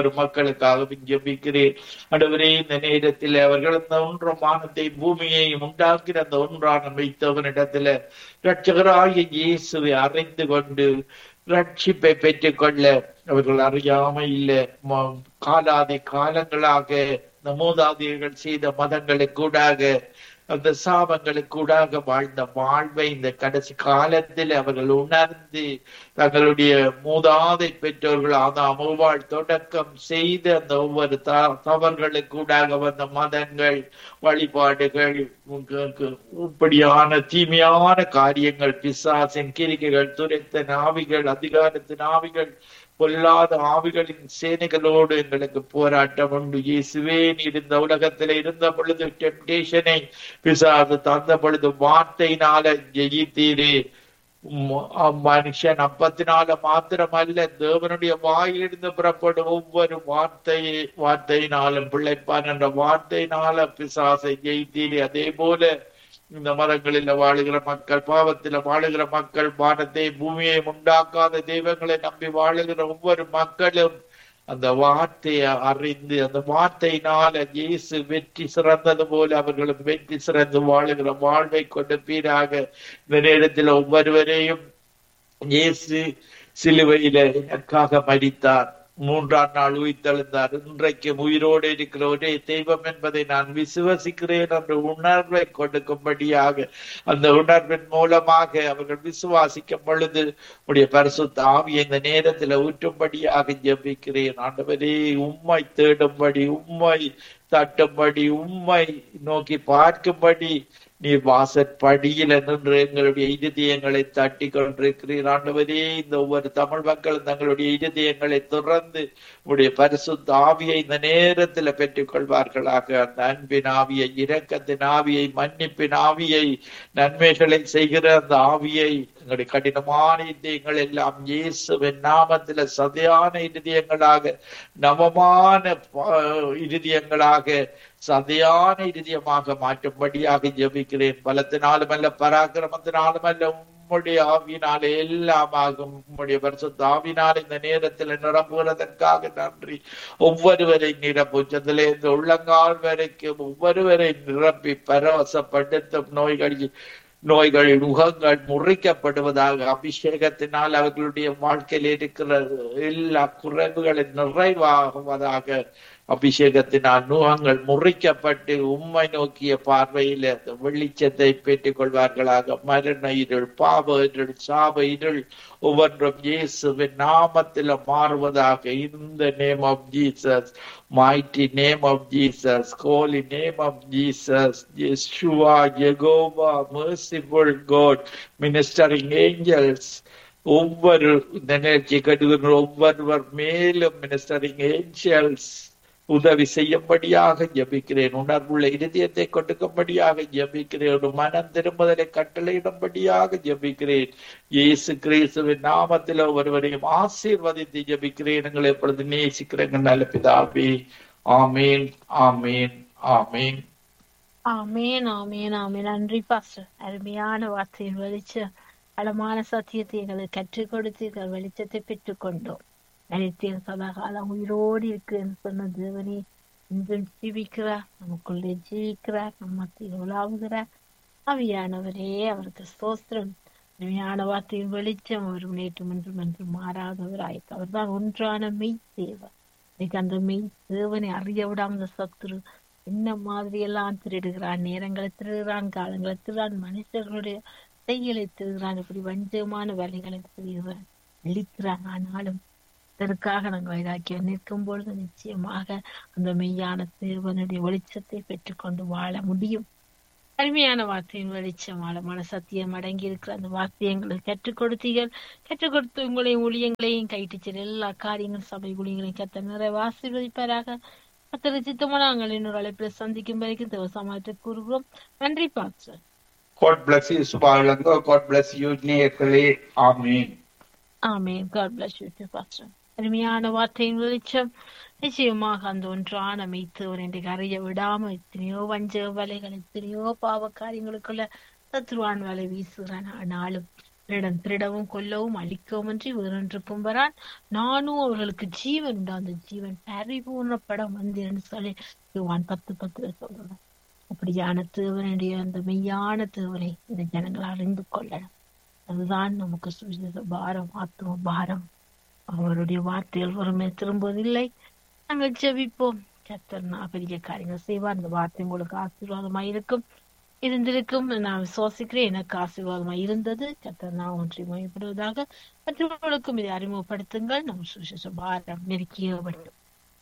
ஒரு மக்களுக்காக ஜெபிக்கிறேன் ஆண்டவரே இந்த நேரத்தில் அவர்கள் அந்த ஒன்று வானத்தை பூமியையும் உண்டாக்கிற அந்த ஒன்றான வைத்தவனிடத்துல ரட்சகராகிய இயேசுவை அறிந்து கொண்டு ரட்சிப்பை பெற்றுக்கொள்ள அவர்கள் அறியாமையில் ம- காலாதி காலங்களாக இந்த மூதாதையர்கள் செய்த மதங்களுக்கூடாக அந்த சாபங்களுக்கூடாக வாழ்ந்த வாழ்வை இந்த கடைசி காலத்தில் அவர்கள் உணர்ந்து தங்களுடைய மூதாதை பெற்றோர்கள் ஆதாம் அவ்வாள் தொடக்கம் செய்த அந்த ஒவ்வொரு த- தவறுகளுக்கூடாக வந்த மதங்கள் வழிபாடுகள் உங்களுக்கு இப்படியான தீமையான காரியங்கள் பிசாசின் கிரிகைகள் துரைத்த நாவிகள் அதிகாரத்தின் ஆவிகள் பொல்லாத ஆவிகளின் சேனைகளோடு எங்களுக்கு போராட்டம் உண்டு இயேசுவே நீர் இந்த உலகத்தில் இருந்த பொழுது டெம்டேஷனை பிசாசு தந்த பொழுது வார்த்தையினால ஜெயித்தீரே உம், அம் மனுஷன் அப்பத்தினால மாத்திரமல்ல தேவனுடைய வாயிலிருந்து புறப்படும் ஒவ்வொரு வார்த்தையை வார்த்தையினாலும் பிள்ளைப்பான் என்ற வார்த்தையினால பிசாசை ஜெயித்தீரே அதே போல இந்த மதங்களில் வாழுகிற மக்கள் பாவத்தில் வாழுகிற மக்கள் வானத்தை பூமியை உண்டாக்காத தெய்வங்களை நம்பி வாழுகிற ஒவ்வொரு மக்களும் அந்த வார்த்தையை அறிந்து அந்த வார்த்தையினால இயேசு வெற்றி சிறந்தது போல அவர்களும் வெற்றி சிறந்து வாழுகிற வாழ்வை கொடுப்பீராக இந்த நேரத்தில் ஒவ்வொருவரையும் இயேசு சிலுவையில எனக்காக மரித்தார் மூன்றாம் நாள் உயிர்த்தெழுந்தார் இன்றைக்கு உயிரோடு இருக்கிற ஒரே தெய்வம் என்பதை நான் விசுவசிக்கிறேன் என்ற உணர்வை கொடுக்கும்படியாக அந்த உணர்வின் மூலமாக அவர்கள் விசுவாசிக்கும் பொழுது உடைய பரிசுத்த ஆவியை இந்த நேரத்தில் ஊற்றும்படியாக ஜெபிக்கிறேன் ஆண்டவரே உம்மை தேடும்படி உம்மை தட்டும்படி உம்மை நோக்கி பார்க்கும்படி நீர் வாசற்படியில் நின்று எங்களுடைய இருதயங்களை தட்டி கொண்டிருக்கிறீர் ஆண்டவரே இந்த ஒவ்வொரு தமிழ் மக்களும் தங்களுடைய இருதயங்களை துறந்து உடைய பரிசுத்த ஆவியை இந்த நேரத்தில் பெற்றுக் கொள்வார்களாக அந்த அன்பின் ஆவியை இரக்கத்தின் ஆவியை மன்னிப்பின் ஆவியை நன்மைகளை செய்கிற அந்த ஆவியை எங்களுடைய கடினமான இதயங்கள் எல்லாம் இயேசுவின் நாமத்தில் சதையான இருதயங்களாக நவமான ப- இருதயங்களாக சதையான இருதயமாக மாற்றும்படியாக ஜெபிக்கிறேன் பலத்தினாலும் அல்ல பராக்கிரமத்தினாலும் அல்ல உம்முடைய ஆவியினாலே எல்லாம் ஆகும் உம்முடைய பரிசுத்த ஆவினால் இந்த நேரத்தில் நிரம்புகிறதற்காக நன்றி ஒவ்வொருவரை நிரப்புச்சதிலே இந்த உள்ளங்கால் வரைக்கும் ஒவ்வொருவரை நிரப்பி பரவசப்படுத்தும் நோய்கள் நோய்கள் முகங்கள் முறிக்கப்படுவதாக அபிஷேகத்தினால் அவர்களுடைய வாழ்க்கையில் இருக்கிற எல்லா குறைவுகளின் நிறைவாகுவதாக அபிஷேகத்தினால் நுகங்கள் முறிக்கப்பட்டு உம்மை நோக்கிய பார்வையில் அந்த வெளிச்சத்தை பெற்றுக் கொள்வார்களாக மரண இருள் பாவ இருள் சாப இருள் ஒவ்வொன்றும் இயேசுவின் நாமத்தில் மாறுவதாக இந்த name of Jesus mighty name of Jesus, holy name of Jesus, Yeshua, Jehovah, merciful God, ministering angels, ஒவ்வொரு இந்த நிகழ்ச்சி கட்டுகின்ற ஒவ்வொருவர் மேலும் மினிஸ்டரிங் ஏஞ்சல்ஸ் உதவி செய்யும்படியாக ஜெபிக்கிறேன் உணர்வுள்ள இருதயத்தை கொடுக்கும்படியாக ஜெபிக்கிறேன் ஒரு மனம் திரும்புதலை கட்டளையிடும்படியாக ஜெபிக்கிறேன் இயேசு கிறிஸ்துவின் நாமத்தில் ஒருவரையும் ஆசீர்வதித்து ஜெபிக்கிறேன் எங்களை எப்பொழுது நேசிக்கிறேங்க நல்ல பிதாவே ஆமீன் ஆமீன் ஆமீன் ஆமேன் ஆமேன் ஆமேன் நன்றி பாஸ்டர் அருமையான வார்த்தையின் வெளிச்சம் பலமான சத்தியத்தை எங்களுக்கு கற்றுக் கொடுத்தீர்கள் வெளிச்சத்தை பெற்றுக்கொண்டோம் நினைத்தேன் சதாகாலம் உயிரோடு இருக்கிறேன் சொன்ன தேவனே இன்றும் ஜீவிக்கிறார் நமக்குள்ளே ஜீவிக்கிறார் நம் மத்தியில் உலாவுகிறார் அவியானவரே அவருக்கு ஸ்தோத்திரம் அருமையான வார்த்தையின் வெளிச்சம் அவர் நேற்றும் என்றும் என்றும் மாறாதவராய் அவர்தான் ஒன்றான மெய் தேவன் இன்னைக்கு அந்த மெய் தேவனை அறிய விடாம அந்த சத்துரு என்ன மாதிரி எல்லாம் திருடுகிறான் நேரங்களை திருடுறான் காலங்களை திருடுறான் மனுஷர்களுடைய செய்களை திருடுறான் இப்படி வஞ்சகமான வேலைகளை திருடுகிறான் அழிக்கிறான் ஆனாலும் இதற்காக நாங்கள் வைராக்கிய நிற்கும் பொழுது நிச்சயமாக அந்த மெய்யான தேவனுடைய வெளிச்சத்தை பெற்றுக்கொண்டு வாழ முடியும் அருமையான வார்த்தையின் வெளிச்சம் ஆழமான சத்தியம் அடங்கி இருக்கிற அந்த வார்த்தையங்களை கற்றுக் கொடுத்தீர்கள் கற்றுக் கொடுத்து உங்களையும் ஊழியங்களையும் கைட்டு எல்லா காரியங்களும் சபை ஊழியங்களையும் கத்த நிறைய ஆசீர்வதிப்பாராக கத்தரை சித்தமா நாங்கள் இன்னொரு அழைப்பில் சந்திக்கும் வரைக்கும் தேவசமாற்ற கூறுகிறோம் நன்றி pastor God bless you, Subalango. God bless you, நேயர்களே. ஆமீன் amen God bless you pastor அருமையான வார்த்தையின் வெளிச்சம் நிச்சயமாக அந்த ஒன்றான மெய்த்தவர் இன்றைக்கு அறிய விடாம எத்தனையோ வஞ்ச வலைகள் எத்தனையோ பாவ காரியங்களுக்குள்ள சத்ருவான் வலை வீசுகிறான் ஆனாலும் திருடன் திருடவும் கொல்லவும் அழிக்கவும் அன்றி வேறொன்றுக்கும் வரான் நானும் அவர்களுக்கு ஜீவன் உண்டு அந்த ஜீவன் பரிபூர்ணப்படம் வந்தேன்னு சொல்லி யோவான் பத்து பத்துல சொல்றேன் அப்படியான தேவனுடைய அந்த மெய்யான தேவனை இந்த ஜனங்கள் அறிந்து கொள்ளணும் அதுதான் நமக்கு சுவிசேஷ பாரம் ஆத்ம பாரம் அவருடைய வார்த்தைகள் ஒருமே திரும்புவதில்லை நாங்கள் ஜெபிப்போம் கர்த்தர் நான் பெரிய காரியங்கள் செய்வார் அந்த வார்த்தை உங்களுக்கு ஆசீர்வாதமா இருக்கும் இருந்திருக்கும் நான் விசுவாசிக்கிறேன் எனக்கு ஆசீர்வாதமா இருந்தது கர்த்தர் நான் ஒன்றை மயப்படுவதாக மற்றவர்களுக்கும் இதை அறிமுகப்படுத்துங்கள் நம் சுவிசேஷ பாரம் நெருக்கிய வேண்டும்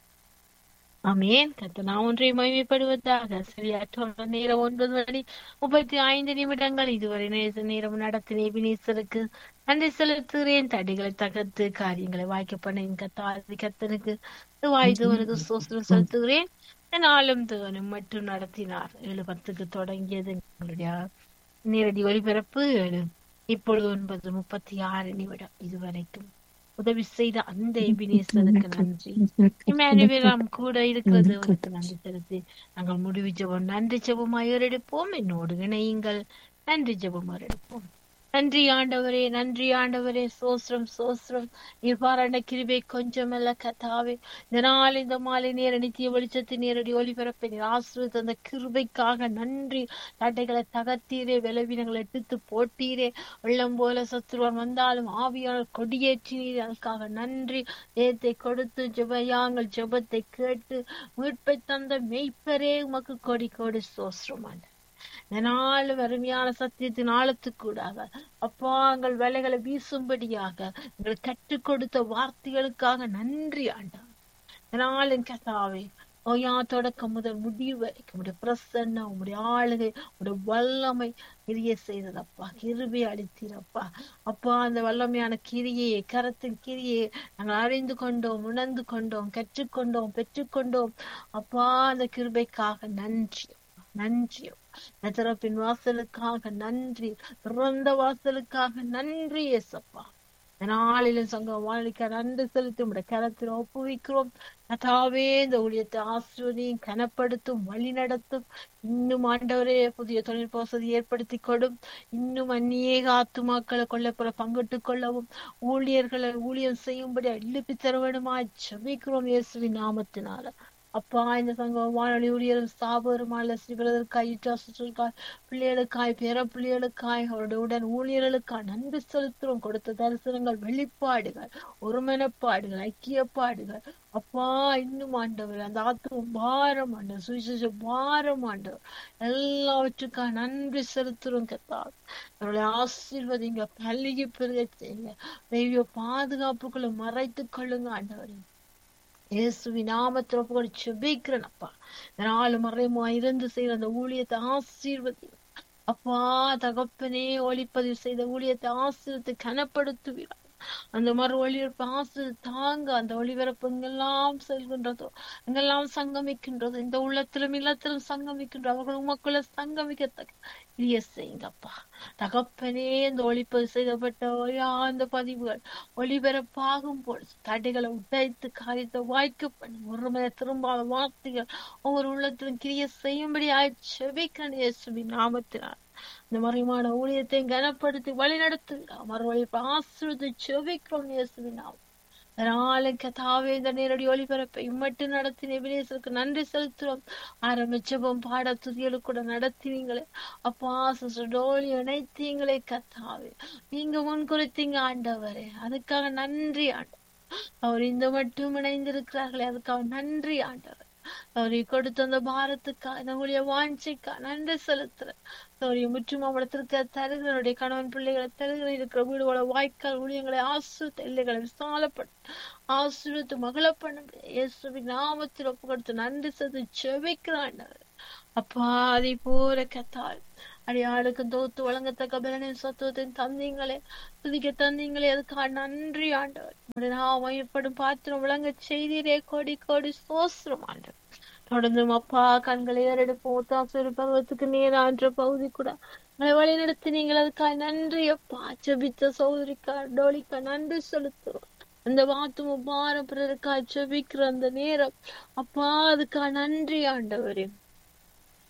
ஆமேன் கத்த நான் ஒன்றை மகிமைப்படுவதாக சரியாற்ற நேரம் ஒன்பது மணி முப்பத்தி ஐந்து நிமிடங்கள் இதுவரை நேர நேரம் நடத்தின எபினேசருக்கு நன்றி செலுத்துகிறேன் தடைகளை தகர்த்து காரியங்களை வாய்க்க பண்ண என் கத்தாதி கத்தனுக்கு வாய்தவனுக்கு சோசனம் செலுத்துகிறேன் நாளும் தேவனும் மட்டும் நடத்தினார் ஏழு பத்துக்கு தொடங்கியது எங்களுடைய நேரடி ஒளிபரப்பு ஏழு இப்பொழுது ஒன்பது முப்பத்தி ஆறு நிமிடம் இதுவரைக்கும் உதவி செய்த அந்த எபினேசனுக்கு நன்றி இமானுவேலாம் கூட இருக்கிறது அவருக்கு நன்றி செலுத்தி நாங்கள் முடிவு ஜெபம் நன்றி ஜெபமாய் ஏறெடுப்போம் என்னோடு இணையுங்கள் நன்றி ஜெபமாய் எடுப்போம் நன்றி ஆண்டவரே நன்றி ஆண்டவரே சோஸ்ரம் சோஸ்ரம் இவ்வாறான கிருபை கொஞ்சமல்ல கத்தாவே இந்த நாள் இந்த மாலை நேர நித்திய வெளிச்சத்தின் நேரடி ஒளிபரப்பை ஆசிரியர் அந்த கிருபைக்காக நன்றி தட்டைகளை தகர்த்தீரே விளைவினங்களை எடுத்து போட்டீரே வெள்ளம் போல சத்துருவன் வந்தாலும் ஆவியாளர் கொடியேற்றினீர் அதுக்காக நன்றி ஏத்தை கொடுத்து ஜெபயாங்கள் ஜெபத்தை கேட்டு மீட்பை தந்த மெய்ப்பரே உமக்கு கொடி கொடி சோஸ்ரமான நாளும் அருமையான சத்தியத்தின் ஆழத்துக்கூடாக அப்பா எங்கள் வேலைகளை வீசும்படியாக எங்கள் கற்றுக் கொடுத்த வார்த்தைகளுக்காக நன்றி ஆண்டா நாளும் கதாவே ஓயா தொடக்கம் முதல் முடிவு வரைக்கும் உடைய பிரசன்ன உடைய ஆளுகை உடைய வல்லமை கிரிய செய்ததப்பா கிருபை அளித்தீரப்பா அப்பா அந்த வல்லமையான கிரியை கரத்தின் கிரியை நாங்கள் அறிந்து கொண்டோம் உணர்ந்து கொண்டோம் கற்றுக்கொண்டோம் பெற்றுக்கொண்டோம் அப்பா அந்த கிருபைக்காக நன்றி நன்றி நஜரப்பின் வாசலுக்காக நன்றி பிறந்த வாசலுக்காக நன்றி ஏசப்பா நாளிலும் சங்கம் வாழ்க்கை நன்றி செலுத்தி உடைய கரத்தில் ஒப்புவிக்கிறோம் அதாவே இந்த ஊழியத்தை ஆசிரியரையும் கனப்படுத்தும் வழி நடத்தும் இன்னும் ஆண்டவரே புதிய தொழில்நுட்ப வசதி ஏற்படுத்தி கொடும் இன்னும் அந்நியேக ஆத்துமாக்களை கொல்லப்புற பங்கிட்டுக் கொள்ளவும் ஊழியர்களை ஊழியம் செய்யும்படி எழுப்பி தர வேணுமா ஜபிக்கிறோம் இயேசுவின் நாமத்தினால அப்பா இந்த சங்கம் வானொலி ஊழியரும் ஸ்தாபகருமான ஸ்ரீபிரதற்காய் யுட்டாசுக்காய் பிள்ளைகளுக்காய் பேர பிள்ளைகளுக்காய் அவருடைய உடன் ஊழியர்களுக்காய் நன்றி செலுத்துறோம் கொடுத்த தரிசனங்கள் வெளிப்பாடுகள் ஒருமனப்பாடுகள் ஐக்கியப்பாடுகள் அப்பா இன்னும் ஆண்டவர் அந்த ஆத்ம பாரம் ஆண்டவர் சுவிசேஷ பாரம் ஆண்டவர் எல்லாவற்றுக்காக நன்றி செலுத்துறோம் கத்தா அவருடைய ஆசீர்வதிங்க பள்ளிக்கு பெருக செய்யுங்க தெய்வ பாதுகாப்புக்குள்ள மறைத்துக் கொள்ளுங்க ஆண்டவர் இயேசுவி நாமத்தில் ஒப்புக்கொண்டு செபிக்கிறேன் அப்பா நாலு மறைமுக இருந்து செய்யற அந்த ஊழியத்தை ஆசீர்வதி அப்பா தகப்பனே ஒளிப்பதிவு செய்த ஊழியத்தை ஆசீர்வத்தை கனப்படுத்துவீரா அந்த மறு ஒளிபரப்பு ஆசு தாங்க அந்த ஒளிபரப்பு எங்கெல்லாம் செல்கின்றதோ எங்கெல்லாம் சங்கமிக்கின்றதோ இந்த உள்ளத்திலும் இல்லத்திலும் சங்கமிக்கின்றோம் அவர்கள் உமக்குள்ள சங்கமிக்கத்தக்க இரிய செய்யுங்கப்பா தகப்பனே இந்த ஒளிப்பதிவு செய்யப்பட்ட அந்த பதிவுகள் ஒளிபரப்பாகும் போது தடைகளை உடைத்து காரியத்தை வாய்க்க பண்ணி ஒரு மணி திரும்பாத வார்த்தைகள் ஒவ்வொரு உள்ளத்திலும் கிரிய செய்யும்படி ஆய்ச்சபிக்கிறேன் இயேசுவின் நாமத்தினால் இந்த மறைமான ஊழியத்தை கனப்படுத்தி வழி நடத்து மறுவழி ஆசிரியத்தை செவிக்கிறோம் இயேசுவின் நாமம் நாளை கதாவே இந்த நேரடி ஒளிபரப்பை மட்டும் நடத்தின எபினேசருக்கு நன்றி செலுத்துறோம் ஆரம்பிச்சபம் பாட துதியலு கூட நடத்தினீங்களே அப்பா டோலி இணைத்தீங்களே கத்தாவே நீங்க முன் குறித்தீங்க ஆண்டவரே அதுக்காக நன்றி ஆண்டவர் அவர் இந்த மட்டும் இணைந்திருக்கிறார்களே அதுக்காக நன்றி ஆண்டவர் அவரை கொடுத்த அந்த பாரத்துக்கா நம்முடைய வாஞ்சிக்கா நன்றி செலுத்துறேன் அவரை முற்றும் அவடத்திற்கு தருகிறனுடைய கணவன் பிள்ளைகளை தருகிற இருக்கிற வீடுகள வாய்க்கால் ஊழியங்களை ஆசிரியத்த எல்லைகளை விசாலப்பட்டு ஆசிரியத்து மகள பண்ண இயேசுவின் நாமத்தில் ஒப்பு கொடுத்து நன்றி செலுத்தி செவிக்கிறான் அப்பா அதை போல கத்தாள் அடியாளுக்கு தோத்து வழங்கத்தக்க பலனின் சத்துவத்தின் தந்தீங்களே துதிக்க தந்தீங்களே அதுக்காக நன்றி ஆண்டவர் நான் வயப்படும் பாத்திரம் விளங்க செய்தீரே கோடி கோடி சோஸ்திரம் ஆண்டவர் தொடர்ந்து அப்பா கண்களை ஏறெடுப்போம் ஒத்தாசூரி பருவத்துக்கு நேரான்ற பகுதி கூட உங்களை வழி நடத்தினீங்கள் அதுக்காக நன்றி அப்பா ஜபித்த சௌதரிக்கா டோலிக்கா நன்றி செலுத்துறோம் அந்த வாத்து பாரம் பிறருக்காய் ஜபிக்கிற அந்த நேரம் அப்பா அதுக்காக நன்றி ஆண்டவரே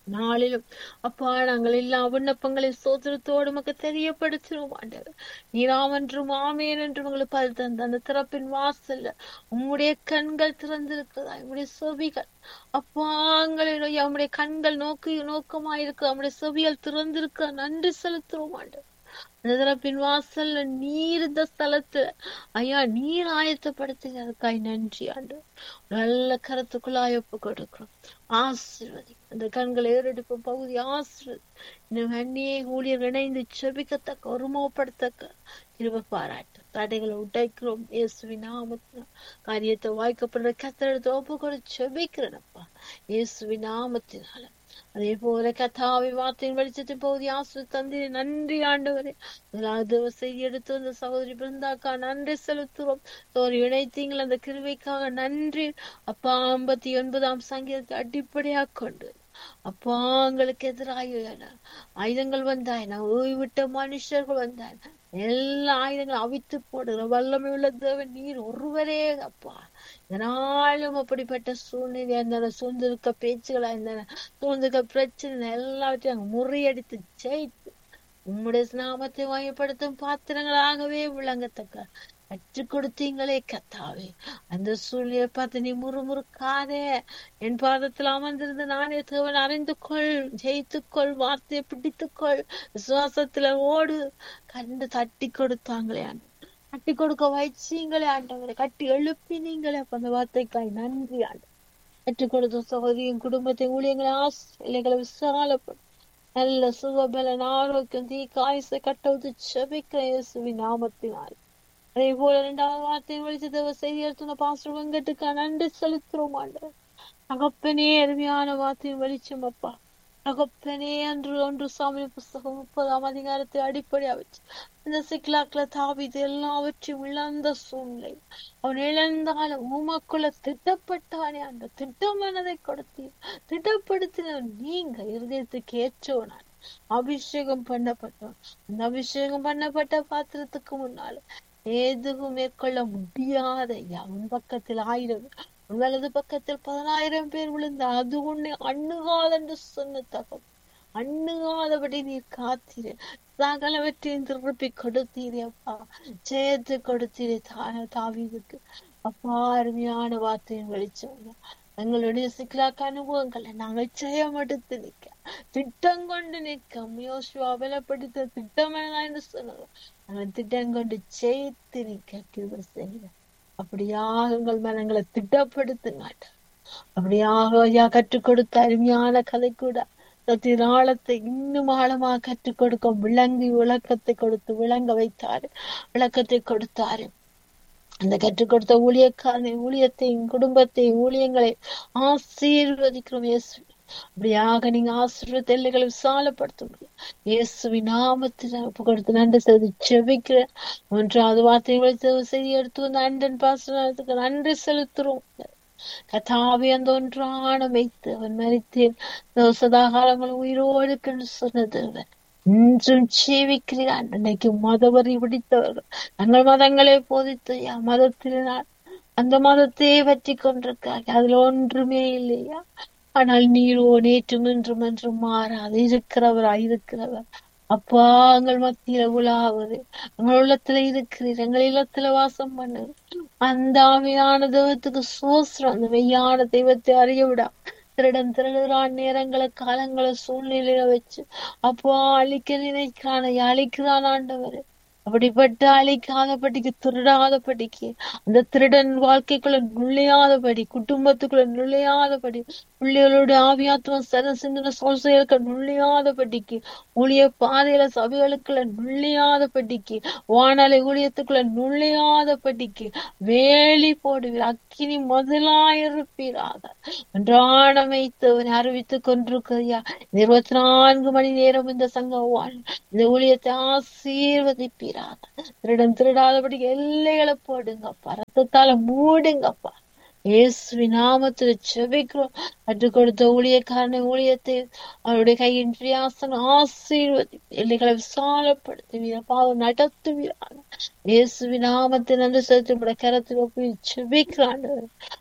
நாளிலும் அப்பா நாங்கள் எல்லா விண்ணப்பங்களை சோதரத்தோடு உமக்கு தெரியப்படுத்தினோம் ஆண்டவர் நீராமன்றும் ஆமேன் என்று உங்களுக்கு பதில் தந்த அந்த திறப்பின் வாசல்ல உம்முடைய கண்கள் திறந்திருக்கிறதா உம்முடைய செவிகள் அப்பாங்களை நம்முடைய கண்கள் நோக்கி நோக்கமாயிருக்கு நம்முடைய செவிகள் திறந்திருக்க நன்றி செலுத்துறோம் ஆண்டவர் அந்த திறப்பின் வாசல்ல நீர் இந்த ஸ்தலத்துல ஐயா நீர் ஆயத்தப்படுத்துகிறதுக்காய் நன்றி ஆண்டு நல்ல கருத்துக்குள்ளாய் ஒப்பு கொடுக்கிறோம் ஆசிர்வதி அந்த கண்களை ஏறெடுக்கும் பகுதி ஆசிர்வதி இன்னும் அந்நியை ஊழியர் இணைந்து செபிக்கத்தக்க ஒருமுகப்படுத்தக்க கிருப பாராட்டு தடைகளை உடைக்கிறோம் இயேசுவின் நாமத்தினால் காரியத்தை வாய்க்கப்படுற கத்தெடுத்து ஒப்பு கூட செபிக்கிறேனப்பா இயேசுவின் நாமத்தினால அதே போல கத்தாவை வார்த்தையின் வெளிச்சத்தின் பகுதி ஆசு தந்தி நன்றி ஆண்டவரே முதலாவது செய்தி எடுத்து வந்த சகோதரி பிருந்தாக்கா நன்றி செலுத்துறோம் ஒரு இணைத்தீங்கள் அந்த கிருவைக்காக நன்றி அப்பா ஐம்பத்தி ஒன்பதாம் சங்கீதத்தை அடிப்படையாக கொண்டு அப்பா எங்களுக்கு எதிராக ஆயுதங்கள் வந்தாயின ஓய்விட்ட மனுஷர்கள் வந்தாயின எல்லா ஆயுதங்களும் அவித்து போடுகிற வல்லமை உள்ள தேவன் நீர் ஒருவரே அப்பா இதனாலும் அப்படிப்பட்ட சூழ்நிலை அந்த சூழ்ந்திருக்க பேச்சுகளா இருந்தன சூழ்ந்திருக்க பிரச்சனை எல்லாவற்றையும் முறியடித்து ஜெயித்து உம்முடைய நாமத்தை வாயப்படுத்தும் பாத்திரங்களாகவே விளங்கத்தக்க கற்றுக் கொடுத்தீங்களே கத்தாவே அந்த சூழ்நிலையை பார்த்து நீ முறுமுறுக்காதே என் பாதத்தில் அமர்ந்திருந்து நானே தேவன் அறிந்து கொள் ஜெயித்துக்கொள் வார்த்தையை பிடித்துக்கொள் விசுவாசத்துல ஓடு கண்டு தட்டி கொடுத்தாங்களே கட்டி கொடுக்க வச்சீங்களே ஆண்டவரை கட்டி எழுப்பினீங்களே அப்ப அந்த வார்த்தைக்காய் நன்றி ஆண்டு கற்றுக் கொடுத்த சகோதரியின் குடும்பத்தை ஊழியங்களை ஆசிரியர்களை விசாலப்படும் நல்ல சுகபலன் ஆரோக்கியம் தீ காய்ச்ச கட்டவுத்து செபிக்கிற இயேசுவின் நாமத்தினால் அதே போல இரண்டாவது வார்த்தையை வெளிச்சத்தை செய்தி எடுத்துன பாஸ்டர் வெங்கட்டுக்கு நன்றி செலுத்துறோம் ஆண்டவர் அகப்பனே அருமையான வார்த்தையும் வெளிச்சம் அப்பா அகப்பனே என்று ஒன்று சாமி புஸ்தகம் முப்பதாம் அதிகாரத்தை அடிப்படையா வச்சு இந்த சிக்லாக்ல தாவிது எல்லாவற்றையும் இழந்த சூழ்நிலை அவன் இழந்தாலும் உமக்குள்ள திட்டப்பட்டானே அந்த திட்டமானதை கொடுத்தீர் திட்டப்படுத்தின நீங்க இருதயத்துக்கு ஏற்றவனான் அபிஷேகம் பண்ணப்பட்டவன் அந்த அபிஷேகம் பண்ணப்பட்ட பாத்திரத்துக்கு முன்னால எதுவும் மேற்கொள்ள முடியாத உன் பக்கத்தில் ஆயிரம் வலது பக்கத்தில் பதினாயிரம் பேர் விழுந்த அது உன்னை அண்ணுகாது என்று சொன்ன தகம் அண்ணுகாதபடி நீர் காத்தீரே சகலவற்றையும் திருப்பி கொடுத்தீரே அப்பா ஜெயத்தை கொடுத்தீரே தாவீதுக்கு அப்பா அருமையான வார்த்தையின் வெளிச்சம் எங்களுடைய சிக்கலாக்க அனுபவங்களை நாங்கள் ஜெயம் எடுத்து நிற்க திட்டம் கொண்டு நிற்க யோசுவா பலப்படுத்த திட்டம் என்று சொன்னது நாங்கள் திட்டம் கொண்டு ஜெயித்து நிற்க கிருப செய்ய அப்படியாக உங்கள் மனங்களை திட்டப்படுத்துங்க அப்படியாக ஐயா கற்றுக் கொடுத்த அருமையான கதை கூட சத்தின் ஆழத்தை இன்னும் ஆழமாக கற்றுக் கொடுக்க விளங்கி விளக்கத்தை கொடுத்து விளங்க வைத்தாரு விளக்கத்தை கொடுத்தாரு அந்த கற்றுக் கொடுத்த ஊழியக்காரனை ஊழியத்தையும் குடும்பத்தையும் ஊழியங்களை ஆசீர்வதிக்கிறோம் இயேசு அப்படியாக நீங்க ஆசீர்வத எல்லைகளை விசாலப்படுத்த முடியும் இயேசுவின் நாமத்தில் ஒப்பு கொடுத்து நன்றி செய்து செபிக்கிறேன் ஒன்றாவது வார்த்தைகளை செய்தி எடுத்து வந்த அண்டன் பாசனத்துக்கு நன்றி செலுத்துறோம் கதாவி அந்த ஒன்றான வைத்து அவன் மறித்தேன் சதாகாலங்கள் உயிரோடு சொன்னது அவன் இன்றும் ஜீவிக்கிறான் இன்னைக்கு மதவரி பிடித்தவர்கள் தங்கள் மதங்களை போதித்து மதத்தினால் அந்த மதத்தையே பற்றி கொண்டிருக்காங்க அதுல ஒன்றுமே இல்லையா ஆனால் நீரோ நேற்றும் இன்றும் என்றும் மாறாது இருக்கிறவரா இருக்கிறவர் அப்பா எங்கள் மத்தியில உலாவது எங்கள் உள்ளத்துல இருக்கிறீர் எங்கள் இல்லத்துல வாசம் பண்ணுது அந்த ஆமையான தெய்வத்துக்கு சோசரம் அந்த மெய்யான தெய்வத்தை அறிய விடா திருடன் திருடுறான் நேரங்களை காலங்களை சூழ்நிலையில வச்சு அப்போ அழிக்க நினைக்கிறான் அழிக்கிறான் ஆண்டவர் அப்படிப்பட்ட அழிக்காதபடிக்கு திருடாதபடிக்கு அந்த திருடன் வாழ்க்கைக்குள்ள நுழையாதபடி குடும்பத்துக்குள்ள நுழையாதபடி பிள்ளைகளோட ஆவியாத்மா சர சிந்தன சொல் செயலுக்கு நுழையாதபடிக்கு ஊழிய பாதையில சபைகளுக்குள்ள நுழையாதபடிக்கு வானலை ஊழியத்துக்குள்ள நுழையாதபடிக்கு வேலி போடுவீர் அக்கினி முதலாயிருப்பீராக ஒன்றான வைத்தவன் அறிவித்துக் கொண்டிருக்கிறியா இருபத்தி நான்கு மணி நேரம் இந்த சங்கம் இந்த ஊழியத்தை ஆசீர்வதிப்பீராக திருடம் திருடாதபடி எல்லைகளை போடுங்கப்பா ரத்தத்தால மூடுங்கப்பா இயேசு நாமத்துல செபிக்கிறோம் கற்றுக் கொடுத்த ஊழியக்காரனை ஊழியத்தை அவருடைய கையின் பிரியாசனம் ஆசீர்வதி எல்லைகளை விசாலப்படுத்துவீர பாவம் நடத்துவீராக இயேசு நாமத்தை நன்றி செலுத்தி கரத்தில் ஒப்பி செபிக்கிறான்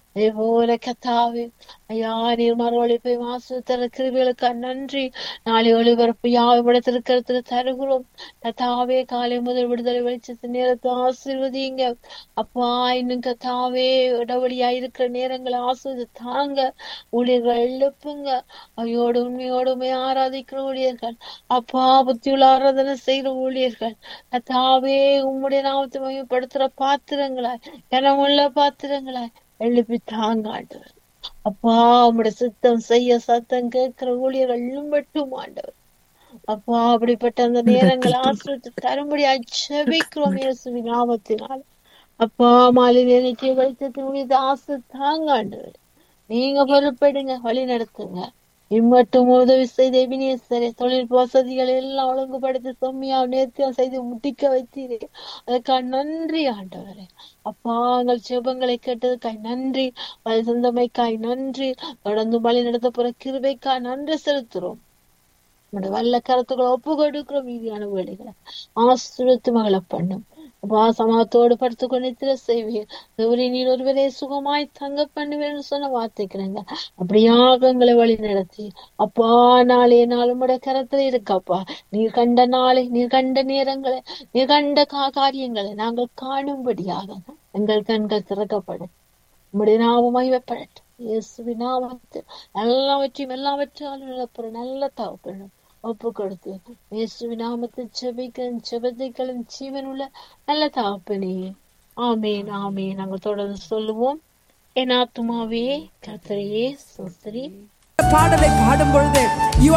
அதே போல கத்தாவே ஐயா நீர் மறுவழிப்பை மாசு தர கிருபிகளுக்கு நன்றி நாளை ஒளிபரப்பு யாவும் இடத்திருக்கிறதுக்கு தருகிறோம் கத்தாவே காலை முதல் விடுதலை வெளிச்சத்து நேரத்தை ஆசீர்வதிங்க அப்பா இன்னும் கத்தாவே இடவழியா இருக்கிற நேரங்களை ஆசிர்வதி தாங்க ஊழியர்கள் எழுப்புங்க ஐயோடு உண்மையோடுமே ஆராதிக்கிற ஊழியர்கள் அப்பா புத்தியுள்ள ஆராதனை செய்கிற ஊழியர்கள் கத்தாவே உம்முடைய நாமத்தை மையப்படுத்துற பாத்திரங்களாய் கனமுள்ள பாத்திரங்களாய் எழுப்பி தாங்க ஆண்டவர் அப்பா உம்முடைய சித்தம் செய்ய சத்தம் கேட்கிற ஊழியர்கள் மட்டும் ஆண்டவர் அப்பா அப்படிப்பட்ட அந்த நேரங்களை ஆசிரியத்து தரும்படி அச்சபிக்கிறோம் இயேசுவின் நாமத்தினால் அப்பா மாலை நினைச்சு வெளிச்சத்தின் மீது ஆசை தாங்க ஆண்டவர் நீங்க பொறுப்பெடுங்க வழி நடத்துங்க இம்மட்டும் உதவி செய்த எபினேசரை தொழில் வசதிகள் எல்லாம் ஒழுங்குபடுத்தி செம்மையா நேர்த்தியா செய்து முடிக்க வைத்தீரே அதுக்காக நன்றி ஆண்டவரே அப்பா எங்கள் செபங்களை கேட்டதுக்காய் நன்றி வழி சொந்தமைக்காய் நன்றி தொடர்ந்து வழி நடத்த போற கிருபைக்காய் நன்றி செலுத்துறோம் உங்களுடைய வல்ல கருத்துக்களை ஒப்பு கொடுக்கிறோம் மீதியான வேலைகளை ஆசிரியத்து மகளை பண்ணும் அப்பா சமாத்தோடு படுத்து கொண்டு செய்வீர் கௌரி நீர் ஒருவரே சுகமாய் தங்க பண்ணுவேன்னு சொன்ன வார்த்தைக்கிறேங்க அப்படியாக எங்களை வழி நடத்தி அப்பா நாளே நாளும் உடைய கரத்துல இருக்கப்பா நீர் கண்ட நாளை நீர் கண்ட நேரங்களை நீர் கண்ட கா- காரியங்களை நாங்கள் காணும்படியாக எங்கள் கண்கள் திறக்கப்படும் உம்முடைய நாமம் மகிமைப்படட்டும் இயேசுவின் நாமத்தில் எல்லாவற்றையும் எல்லாவற்றாலும் நிலப்புற நல்ல தகப்பனும் ஒப்பு கொடுத்து இயேசுவின் நாமத்தில் செபிக்கிறேன் செபத்தைகளும் ஜீவனுள்ள நல்ல தகப்பனே ஆமேன் ஆமேன் நாங்கள் தொடர்ந்து சொல்லுவோம் என் ஆத்துமாவே கர்த்தரையே சோஸ்திரி பாடலை பாடும் பொழுது you